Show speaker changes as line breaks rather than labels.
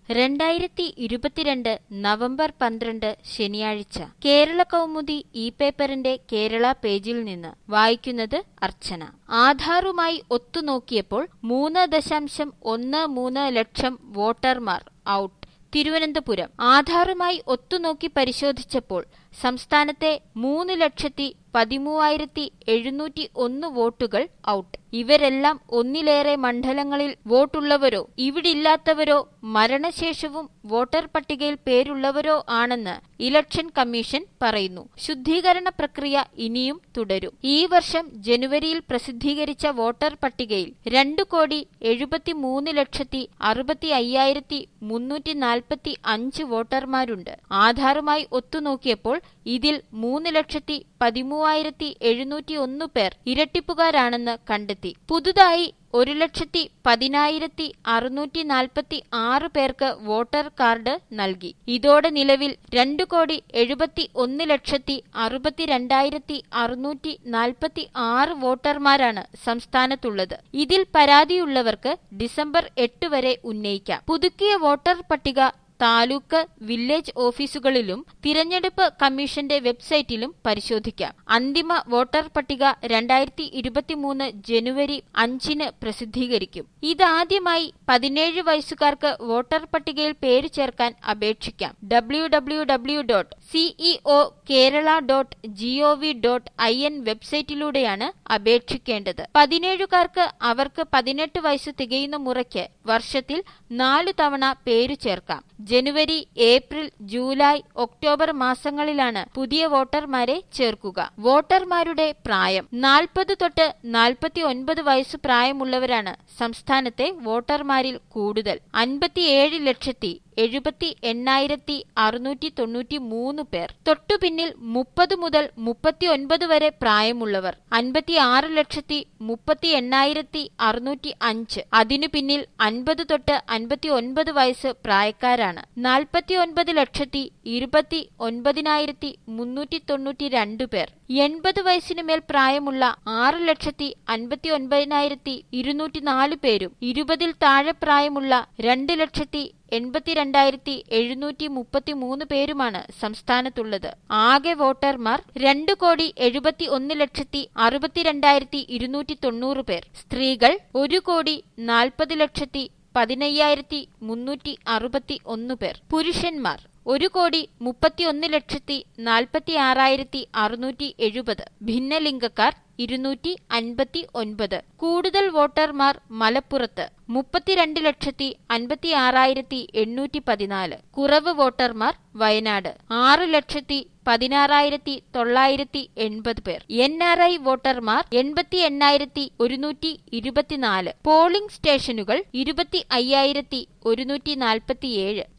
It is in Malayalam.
രണ്ടായിരത്തി ഇരുപത്തിരണ്ട് നവംബർ പന്ത്രണ്ട് ശനിയാഴ്ച കേരള കൗമുദി ഇ പേപ്പറിന്റെ കേരള പേജിൽ നിന്ന് വായിക്കുന്നത് അർച്ചന ആധാറുമായി ഒത്തുനോക്കിയപ്പോൾ മൂന്ന് ദശാംശം ഒന്ന് മൂന്ന് ലക്ഷം വോട്ടർമാർ ഔട്ട് തിരുവനന്തപുരം ആധാറുമായി ഒത്തുനോക്കി പരിശോധിച്ചപ്പോൾ സംസ്ഥാനത്തെ മൂന്ന് ലക്ഷത്തി പതിമൂവായിരത്തി എഴുന്നൂറ്റി ഒന്ന് വോട്ടുകൾ ഔട്ട് ഇവരെല്ലാം ഒന്നിലേറെ മണ്ഡലങ്ങളിൽ വോട്ടുള്ളവരോ ഇവിടില്ലാത്തവരോ മരണശേഷവും വോട്ടർ പട്ടികയിൽ പേരുള്ളവരോ ആണെന്ന് ഇലക്ഷൻ കമ്മീഷൻ പറയുന്നു ശുദ്ധീകരണ പ്രക്രിയ ഇനിയും തുടരും ഈ വർഷം ജനുവരിയിൽ പ്രസിദ്ധീകരിച്ച വോട്ടർ പട്ടികയിൽ രണ്ടു കോടി എഴുപത്തിമൂന്ന് ലക്ഷത്തി അറുപത്തി അയ്യായിരത്തി മുന്നൂറ്റി നാൽപ്പത്തി അഞ്ച് വോട്ടർമാരുണ്ട് ആധാറുമായി ഒത്തുനോക്കിയപ്പോൾ ഇതിൽ മൂന്ന് ലക്ഷത്തി പതിമൂവായിരത്തി എഴുന്നൂറ്റി ഒന്ന് പേർ ഇരട്ടിപ്പുകാരാണെന്ന് കണ്ടെത്തി പുതുതായി ഒരു ലക്ഷത്തി പതിനായിരത്തി അറുന്നൂറ്റി നാൽപ്പത്തി ആറ് പേർക്ക് വോട്ടർ കാർഡ് നൽകി ഇതോടെ നിലവിൽ രണ്ടു കോടി എഴുപത്തി ഒന്ന് ലക്ഷത്തി അറുപത്തി രണ്ടായിരത്തി അറുന്നൂറ്റി നാൽപ്പത്തി ആറ് വോട്ടർമാരാണ് സംസ്ഥാനത്തുള്ളത് ഇതിൽ പരാതിയുള്ളവർക്ക് ഡിസംബർ എട്ട് വരെ ഉന്നയിക്കാം പുതുക്കിയ വോട്ടർ പട്ടിക താലൂക്ക് വില്ലേജ് ഓഫീസുകളിലും തിരഞ്ഞെടുപ്പ് കമ്മീഷന്റെ വെബ്സൈറ്റിലും പരിശോധിക്കാം അന്തിമ വോട്ടർ പട്ടിക രണ്ടായിരത്തി ഇരുപത്തിമൂന്ന് ജനുവരി അഞ്ചിന് പ്രസിദ്ധീകരിക്കും ഇതാദ്യമായി പതിനേഴ് വയസ്സുകാർക്ക് വോട്ടർ പട്ടികയിൽ പേര് ചേർക്കാൻ അപേക്ഷിക്കാം W W W dot CEO Kerala dot gov dot I N വെബ്സൈറ്റിലൂടെയാണ് അപേക്ഷിക്കേണ്ടത് പതിനേഴുകാർക്ക് അവർക്ക് പതിനെട്ട് വയസ്സ് തികയുന്ന മുറയ്ക്ക് വർഷത്തിൽ നാലു തവണ പേരു ചേർക്കാം ജനുവരി ഏപ്രിൽ ജൂലൈ ഒക്ടോബർ മാസങ്ങളിലാണ് പുതിയ വോട്ടർമാരെ ചേർക്കുക വോട്ടർമാരുടെ പ്രായം നാൽപ്പത് തൊട്ട് നാൽപ്പത്തി ഒൻപത് വയസ്സ് പ്രായമുള്ളവരാണ് സംസ്ഥാനത്തെ വോട്ടർമാരിൽ കൂടുതൽ അൻപത്തിയേഴ് ലക്ഷത്തി എഴുപത്തി എണ്ണായിരത്തി അറുന്നൂറ്റി തൊണ്ണൂറ്റി മൂന്ന് പേർ തൊട്ടുപിന്നിൽ മുപ്പത് മുതൽ മുപ്പത്തി ഒൻപത് വരെ പ്രായമുള്ളവർ അൻപത്തി ആറ് ലക്ഷത്തി മുപ്പത്തി എണ്ണായിരത്തി അറുന്നൂറ്റി അഞ്ച് അതിനു പിന്നിൽ അൻപത് തൊട്ട് അൻപത്തി ഒൻപത് വയസ്സ് പ്രായക്കാരാണ് നാൽപ്പത്തി ഒൻപത് ലക്ഷത്തി ഇരുപത്തി ഒൻപതിനായിരത്തി മുന്നൂറ്റി തൊണ്ണൂറ്റി രണ്ട് പേർ എൺപത് വയസ്സിനു മേൽ പ്രായമുള്ള ആറ് ലക്ഷത്തി അൻപത്തി ഒൻപതിനായിരത്തി ഇരുന്നൂറ്റി നാല് പേരും ഇരുപതിൽ താഴെ പ്രായമുള്ള രണ്ട് ലക്ഷത്തി എൺപത്തിരണ്ടായിരത്തി എഴുന്നൂറ്റി മുപ്പത്തി മൂന്ന് പേരുമാണ് സംസ്ഥാനത്തുള്ളത് ആകെ വോട്ടർമാർ രണ്ട് കോടി എഴുപത്തി ഒന്ന് ലക്ഷത്തി അറുപത്തിരണ്ടായിരത്തി ഇരുന്നൂറ്റി തൊണ്ണൂറ് പേർ സ്ത്രീകൾ ഒരു കോടി നാൽപ്പത് ലക്ഷത്തി പതിനയ്യായിരത്തി മുന്നൂറ്റി അറുപത്തി ഒന്ന് പേർ പുരുഷന്മാർ ഒരു കോടി മുപ്പത്തിയൊന്ന് ലക്ഷത്തി നാൽപ്പത്തി ആറായിരത്തി അറുന്നൂറ്റി എഴുപത് ഭിന്നലിംഗക്കാർ ഇരുന്നൂറ്റി അൻപത്തി ഒൻപത് കൂടുതൽ വോട്ടർമാർ മലപ്പുറത്ത് മുപ്പത്തിരണ്ട് ലക്ഷത്തി അൻപത്തി ആറായിരത്തി എണ്ണൂറ്റി പതിനാല് കുറവ് വോട്ടർമാർ വയനാട് ആറ് ലക്ഷത്തി പതിനാറായിരത്തി തൊള്ളായിരത്തി എൺപത് പേർ എൻ ആർ ഐ വോട്ടർമാർ എൺപത്തി എണ്ണായിരത്തി ഒരുന്നൂറ്റി ഇരുപത്തിനാല് പോളിംഗ് സ്റ്റേഷനുകൾ ഇരുപത്തി അയ്യായിരത്തി ഒരുന്നൂറ്റി നാൽപ്പത്തിയേഴ്